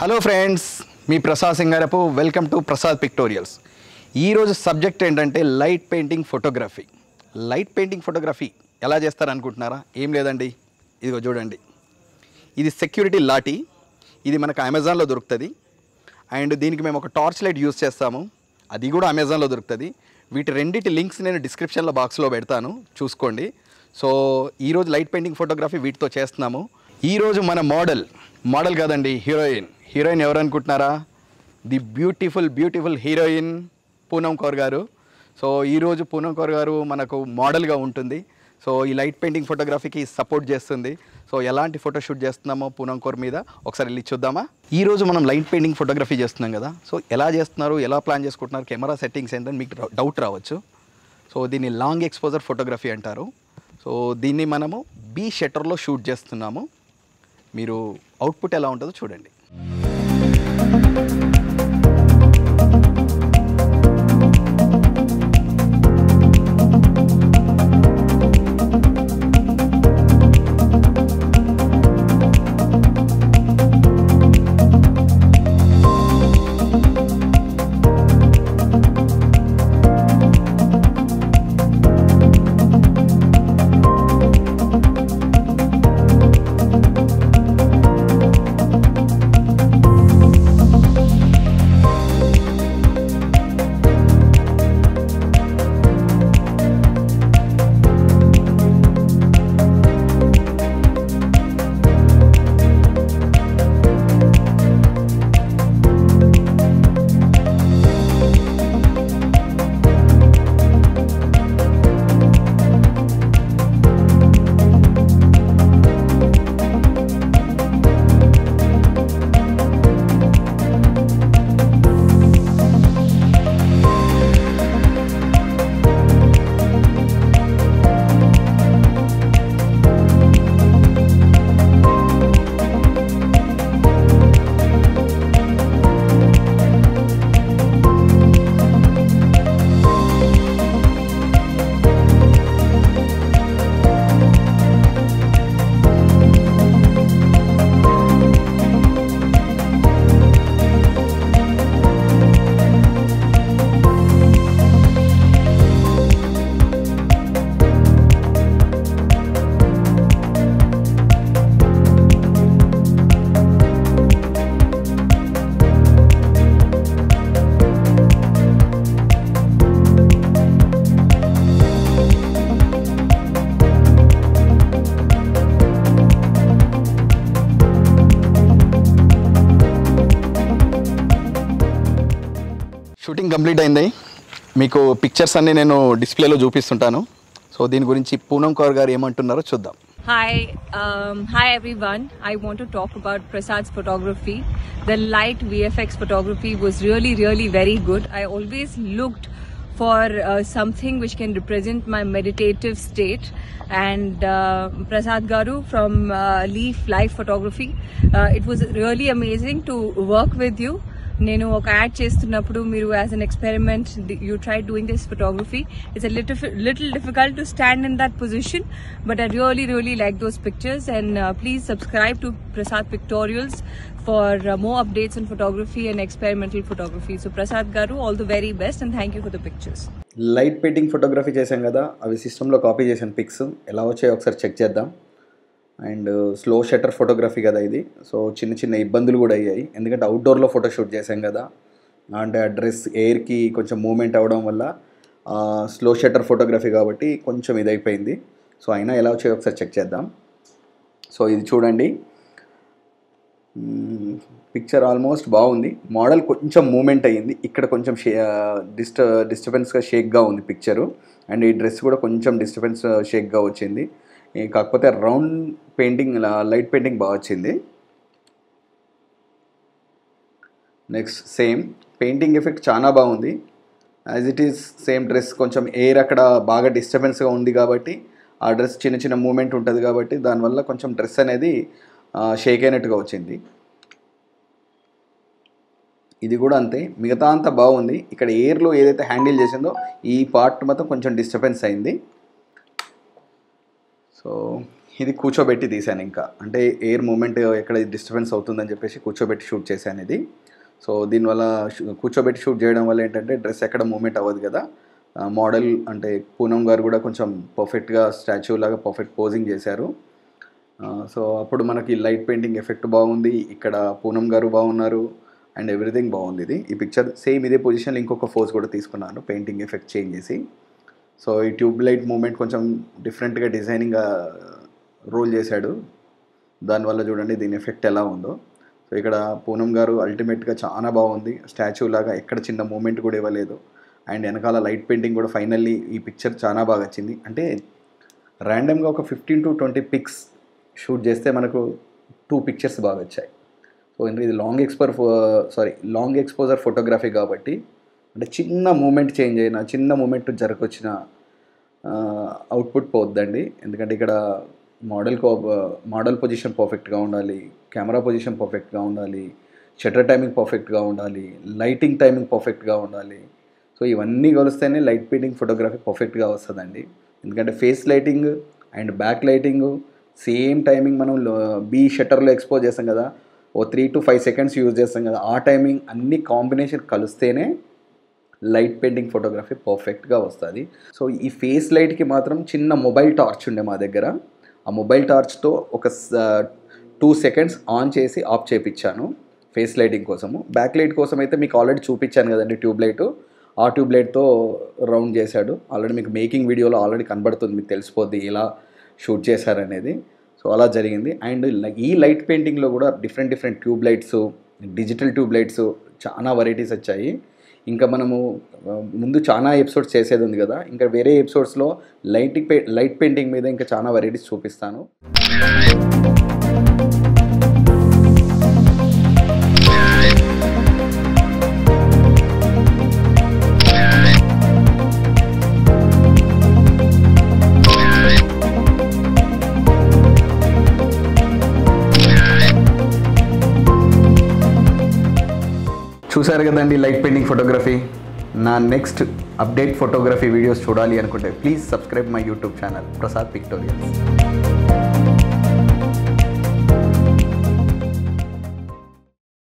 Hello friends మీ Prasad Singarapu welcome to Prasad pictorials ఈరోజు subject ఏంటంటే light painting photography light painting photography ఎలా చేస్తారనుకుంటున్నారా ఏం లేదండి ఇదిగో చూడండి ఇది సెక్యూరిటీ లాటీ ఇది మనకు అమెజాన్లో దొరుకుతుంది అండ్ దీనికి మేము ఒక టార్చ్ లైట్ యూస్ చేస్తాము అది కూడా అమెజాన్లో దొరుకుతుంది వీటి రెండింటి లింక్స్ నేను డిస్క్రిప్షన్లో బాక్స్లో పెడతాను చూసుకోండి సో ఈరోజు లైట్ పెయింటింగ్ ఫోటోగ్రఫీ వీటితో చేస్తున్నాము ఈరోజు మన మోడల్ మోడల్ కాదండి హీరోయిన్ హీరోయిన్ ఎవరు అనుకుంటున్నారా the beautiful beautiful heroine Poonam Kaur గారు సో ఈరోజు పూనం కౌర్ గారు మనకు మోడల్గా ఉంటుంది సో ఈ లైట్ పెయింటింగ్ ఫోటోగ్రఫీకి సపోర్ట్ చేస్తుంది సో ఎలాంటి ఫోటో షూట్ చేస్తున్నామో పూనం కోర్ మీద ఒకసారి వెళ్ళి చూద్దామా ఈ రోజు మనం లైట్ పెయింటింగ్ ఫోటోగ్రఫీ చేస్తున్నాం కదా సో ఎలా చేస్తున్నారు ఎలా ప్లాన్ చేసుకుంటున్నారు కెమెరా సెట్టింగ్స్ ఏంటని మీకు డౌట్ రావచ్చు సో దీన్ని లాంగ్ ఎక్స్పోజర్ ఫోటోగ్రఫీ అంటారు సో దీన్ని మనము బీ షట్టర్లో షూట్ చేస్తున్నాము మీరు అవుట్పుట్ ఎలా ఉంటుందో చూడండి షూటింగ్ కంప్లీట్ అయింది మీకు పిక్చర్స్ అన్నీ నేను డిస్ప్లేలో చూపిస్తుంటాను సో దీని గురించి పూనం కౌర్ గారు ఏమంటున్నారో చూద్దాం Hi, um, hi everyone. I want to talk about Prasad's photography. The light VFX photography was really, really very good. I always looked for uh, something which can represent my meditative state. And uh, Prasad Garu from uh, Leaf Life Photography, uh, it was really amazing to work with you. నేను ఒక ad చేస్తున్నప్పుడు మీరు as an experiment you try doing this photography it's little difficult to stand in that position but I really really like those pictures and please subscribe to Prasad pictorials for more updates in photography and experimental photography so Prasad గారు all the very best and thank you for the pictures light painting photography చేశాం కదా అవి సిస్టంలో copy చేసిన pics ఎలా వచ్చాయో ఒకసారి check చేద్దాం అండ్ స్లో షట్టర్ ఫోటోగ్రఫీ కదా ఇది సో చిన్న చిన్న ఇబ్బందులు కూడా అయ్యాయి ఎందుకంటే అవుట్డోర్లో ఫోటో షూట్ చేశాం కదా అంటే ఆ డ్రెస్ ఎయిర్కి కొంచెం మూమెంట్ అవ్వడం వల్ల స్లో షట్టర్ ఫోటోగ్రఫీ కాబట్టి కొంచెం ఇదైపోయింది సో అయినా ఎలా వచ్చాయో ఒకసారి చెక్ చేద్దాం సో ఇది చూడండి పిక్చర్ ఆల్మోస్ట్ బాగుంది మోడల్ కొంచెం మూమెంట్ అయ్యింది ఇక్కడ కొంచెం షే డిస్ట డిస్టర్బెన్స్గా షేక్గా ఉంది పిక్చరు అండ్ ఈ డ్రెస్ కూడా కొంచెం డిస్టర్బెన్స్ షేక్గా వచ్చింది ఈ కాకపోతే రౌండ్ పెయింటింగ్ లైట్ పెయింటింగ్ బాగా వచ్చింది నెక్స్ట్ సేమ్ పెయింటింగ్ ఎఫెక్ట్ చాలా బాగుంది as it is same dress కొంచెం ఎయిర్ అక్కడ బాగా డిస్టర్బెన్స్గా ఉంది కాబట్టి ఆ డ్రెస్ చిన్న చిన్న మూమెంట్ ఉంటుంది కాబట్టి దానివల్ల కొంచెం డ్రెస్ అనేది షేక్ అయినట్టుగా వచ్చింది ఇది కూడా అంతే మిగతా అంతా బాగుంది ఇక్కడ ఎయిర్లో ఏదైతే హ్యాండిల్ చేసిందో ఈ పార్ట్ మొత్తం కొంచెం డిస్టర్బెన్స్ అయింది సో ఇది కూర్చోబెట్టి తీశాను ఇంకా అంటే ఎయిర్ మూమెంట్ ఎక్కడ డిస్టర్బెన్స్ అవుతుందని చెప్పేసి కూర్చోబెట్టి షూట్ చేశాను ఇది సో దీనివల్ల షూ- కూర్చోబెట్టి షూట్ చేయడం వల్ల ఏంటంటే డ్రెస్ ఎక్కడ మూమెంట్ అవ్వదు కదా మోడల్ అంటే పూనం గారు కూడా కొంచెం పర్ఫెక్ట్గా స్టాచ్యూ లాగా పర్ఫెక్ట్ పోజింగ్ చేశారు ఆ, సో అప్పుడు మనకి లైట్ పెయింటింగ్ ఎఫెక్ట్ బాగుంది ఇక్కడ పూనం గారు బాగున్నారు అండ్ ఎవ్రీథింగ్ బాగుంది ఇది ఈ పిక్చర్ సేమ్ ఇదే పొజిషన్లో ఇంకొక ఫోజ్ కూడా తీసుకున్నాను పెయింటింగ్ ఎఫెక్ట్ చేంజ్ చేసి సో ఈ ట్యూబ్ లైట్ మూమెంట్ కొంచెం డిఫరెంట్గా డిజైనింగ్గా రోల్ చేశాడు దానివల్ల చూడండి దీని ఎఫెక్ట్ ఎలా ఉందో సో ఇక్కడ పూనం గారు అల్టిమేట్గా చాలా బాగుంది స్టాచ్యూ లాగా ఎక్కడ చిన్న మూమెంట్ కూడా ఇవ్వలేదు అండ్ వెనకాల లైట్ పెయింటింగ్ కూడా ఫైనల్లీ ఈ పిక్చర్ చాలా బాగా వచ్చింది అంటే ర్యాండమ్గా ఒక fifteen to twenty pics shoot చేస్తే మనకు టూ పిక్చర్స్ బాగా వచ్చాయి సో ఎందుకంటే ఇది లాంగ్ ఎక్స్పర్ సారీ లాంగ్ ఎక్స్పోజర్ ఫోటోగ్రఫీ కాబట్టి అంటే చిన్న మూమెంట్ చేంజ్ అయినా చిన్న మూమెంట్ జరగొచ్చిన అవుట్పుట్ పోద్దండి ఎందుకంటే ఇక్కడ మోడల్ కో మోడల్ పొజిషన్ పర్ఫెక్ట్గా ఉండాలి కెమెరా పొజిషన్ పర్ఫెక్ట్గా ఉండాలి షటర్ టైమింగ్ పర్ఫెక్ట్గా ఉండాలి లైటింగ్ టైమింగ్ పర్ఫెక్ట్గా ఉండాలి సో ఇవన్నీ కలిస్తేనే లైట్ పెయింటింగ్ ఫోటోగ్రఫీ పర్ఫెక్ట్గా వస్తుందండి ఎందుకంటే face lighting and back lighting same timing మనం బీ షట్టర్లో ఎక్స్పోజ్ చేస్తాం కదా ఓ three to five seconds use చేస్తాం కదా ఆ టైమింగ్ అన్ని కాంబినేషన్ కలిస్తేనే లైట్ పెయింటింగ్ ఫోటోగ్రఫీ పర్ఫెక్ట్గా వస్తుంది సో ఈ ఫేస్ లైట్కి మాత్రం చిన్న మొబైల్ టార్చ్ ఉండే మా దగ్గర ఆ మొబైల్ టార్చ్తో ఒక టూ సెకండ్స్ ఆన్ చేసి ఆఫ్ చేపించాను ఫేస్ లైటింగ్ కోసము బ్యాక్ లైట్ కోసం అయితే మీకు ఆల్రెడీ చూపించాను కదండి ట్యూబ్ లైట్ ఆ ట్యూబ్ లైట్తో రౌండ్ చేశాడు ఆల్రెడీ మీకు మేకింగ్ వీడియోలో ఆల్రెడీ కనబడుతుంది మీకు తెలిసిపోద్ది ఎలా షూట్ చేశారనేది సో అలా జరిగింది అండ్ ఈ లైట్ పెయింటింగ్లో కూడా different different tube lights digital tube lights చాలా వెరైటీస్ వచ్చాయి ఇంకా మనము ఆ, ముందు చాలా ఎపిసోడ్స్ చేసేది ఉంది కదా ఇంకా వేరే ఎపిసోడ్స్లో లైట్ పే లైట్ పెయింటింగ్ మీద ఇంకా చాలా వెరైటీస్ చూపిస్తాను చూసారు కదండి లైట్ పెయింటింగ్ ఫోటోగ్రఫీ నా నెక్స్ట్ అప్డేట్ ఫోటోగ్రఫీ వీడియోస్ చూడాలి అనుకుంటే please subscribe my YouTube channel Prasad పిక్టోరియల్స్